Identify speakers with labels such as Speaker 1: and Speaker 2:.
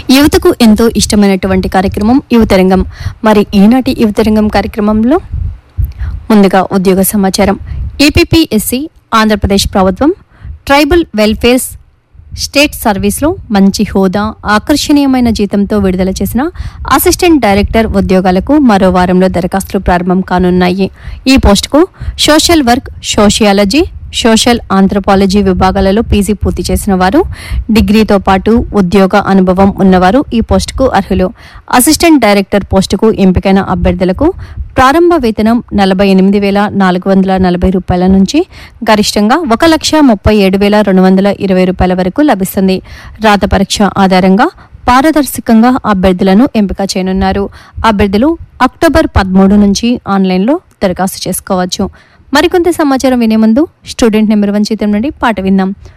Speaker 1: యువతకు ఎంతో ఇష్టమైనటువంటి కార్యక్రమం యువతరంగం మరి ఈనాటి యువతరంగం కార్యక్రమంలో ముందుగా ఉద్యోగ సమాచారం ఏపీపీఎస్సి ఆంధ్రప్రదేశ్ ప్రభుత్వం ట్రైబల్ వెల్ఫేర్స్ స్టేట్ సర్వీస్లో మంచి హోదా ఆకర్షణీయమైన జీతంతో విడుదల చేసిన అసిస్టెంట్ డైరెక్టర్ ఉద్యోగాలకు మరో వారంలో దరఖాస్తులు ప్రారంభం కానున్నాయి ఈ పోస్టుకు social work sociology social anthropology విభాగాలలో పీజీ పూర్తి చేసిన వారు డిగ్రీతో పాటు ఉద్యోగ అనుభవం ఉన్నవారు ఈ పోస్టుకు అర్హులు అసిస్టెంట్ డైరెక్టర్ పోస్టుకు ఎంపికైన అభ్యర్థులకు ప్రారంభ వేతనం నలభై ఎనిమిది వేల నాలుగు వందల నలభై రూపాయల నుంచి గరిష్టంగా ఒక లక్ష ముప్పై ఏడు వేల రెండు వందల ఇరవై రూపాయల వరకు లభిస్తుంది రాత పరీక్ష ఆధారంగా పారదర్శకంగా అభ్యర్థులను ఎంపిక చేయనున్నారు అభ్యర్థులు అక్టోబర్ పదమూడు నుంచి ఆన్లైన్లో దరఖాస్తు చేసుకోవచ్చు మరికొంత సమాచారం వినే ముందు స్టూడెంట్ నెంబర్ వన్ చిత్రం నుండి పాట విన్నాం